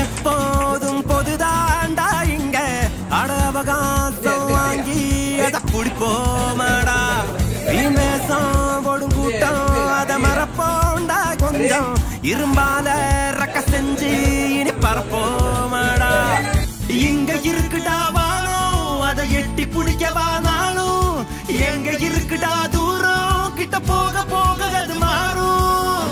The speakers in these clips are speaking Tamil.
எப்போதும் பொதுதாண்டா இங்க அட அவகாசம் வாங்கி அத குடிப்போமாடா வீமேசம் போடும் கூட்டம் அத மறப்போண்டா கொஞ்சம் இரும்பால ரக்க செஞ்சு இனி பரப்போமாடா இங்க இருக்குடா வாழும் அதை எட்டி பிடிக்க வானாலும் எங்க இருக்குடா தூரம் கிட்ட போக போக அது மாறும்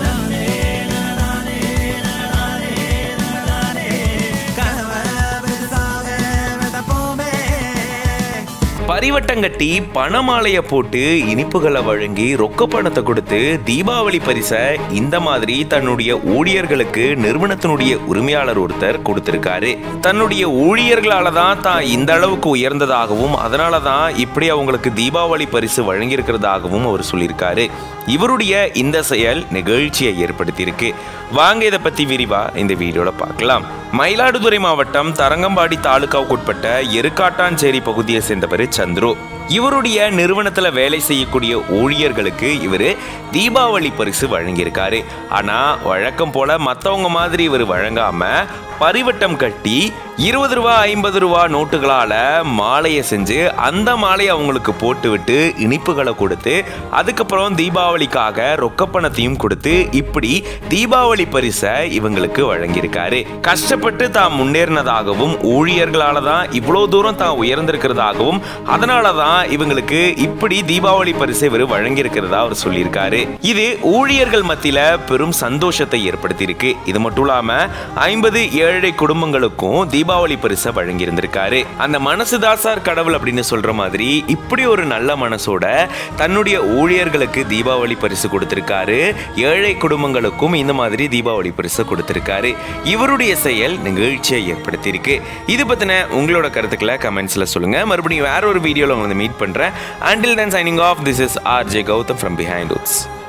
கனவை பெருசாக விதைப்போமே. பரிவட்டம் கட்டி பணமாலைய போட்டு இனிப்புகளை வழங்கி ரொக்க பணத்தை கொடுத்து தீபாவளி பரிசை இந்த மாதிரி தன்னுடைய ஊழியர்களுக்கு நிறுவனத்தினுடைய உரிமையாளர் ஒருத்தர் கொடுத்திருக்காரு தன்னுடைய ஊழியர்களால தான் தான் இந்த அளவுக்கு உயர்ந்ததாகவும் அதனால தான் இப்படி அவங்களுக்கு தீபாவளி பரிசு வழங்கியிருக்கிறதாகவும் அவர் சொல்லியிருக்காரு இவருடைய இந்த செயல் நிகழ்ச்சியை ஏற்படுத்தியிருக்கு வாங்க இதை பத்தி விரிவா இந்த வீடியோல பார்க்கலாம் மயிலாடுதுறை மாவட்டம் தரங்கம்பாடி தாலுகாவுக்குட்பட்ட எருக்காட்டாஞ்சேரி பகுதியை சேர்ந்தவர் சந்துரு இவருடைய நிறுவனத்துல வேலை செய்யக்கூடிய ஊழியர்களுக்கு இவர் தீபாவளி பரிசு வழங்கியிருக்காரு ஆனா வழக்கம் போல மற்றவங்க மாதிரி இவர் வழங்காம பரிவட்டம் கட்டி இருபது ரூபா ஐம்பது ரூபா நோட்டுகளால மாலையை செஞ்சு அந்த மாலையை அவங்களுக்கு போட்டு விட்டு இனிப்புகளை கொடுத்து அதுக்கப்புறம் தீபாவளிக்காக ரொக்கப்பணத்தையும் கொடுத்து இப்படி தீபாவளி பரிசை இவங்களுக்கு வழங்கியிருக்காரு கஷ்டப்பட்டு தான் முன்னேறினதாகவும் ஊழியர்களால தான் இவ்வளோ தூரம் தான் உயர்ந்திருக்கிறதாகவும் அதனால தான் இவங்களுக்கு இப்படி தீபாவளி பரிசை இவர் வழங்கியிருக்கிறதா அவர் சொல்லியிருக்காரு இது ஊழியர்கள் மத்தியில பெரும் சந்தோஷத்தை ஏற்படுத்தியிருக்கு இது மட்டும் இல்லாம ஐம்பது ஏழை குடும்பங்களுக்கும் தீபாவளி பரிசை வழங்கியிருந்திருக்காரு அந்த மனசுதான் சார் கடவுள் அப்படின்னு சொல்ற மாதிரி இப்படி ஒரு நல்ல மனசோட தன்னுடைய ஊழியர்களுக்கு தீபாவளி பரிசு கொடுத்திருக்காரு ஏழை குடும்பங்களுக்கும் இந்த மாதிரி தீபாவளி பரிசு கொடுத்திருக்காரு இவருடைய செயல் நிகழ்ச்சியை ஏற்படுத்தியிருக்கு இது பத்தின உங்களோட கருத்துக்களை கமெண்ட்ஸ்ல சொல்லுங்க மறுபடியும் வேற ஒரு வீடியோல உங்களை மீட் பண்றேன் until then signing off this is R J Gautham from behind woods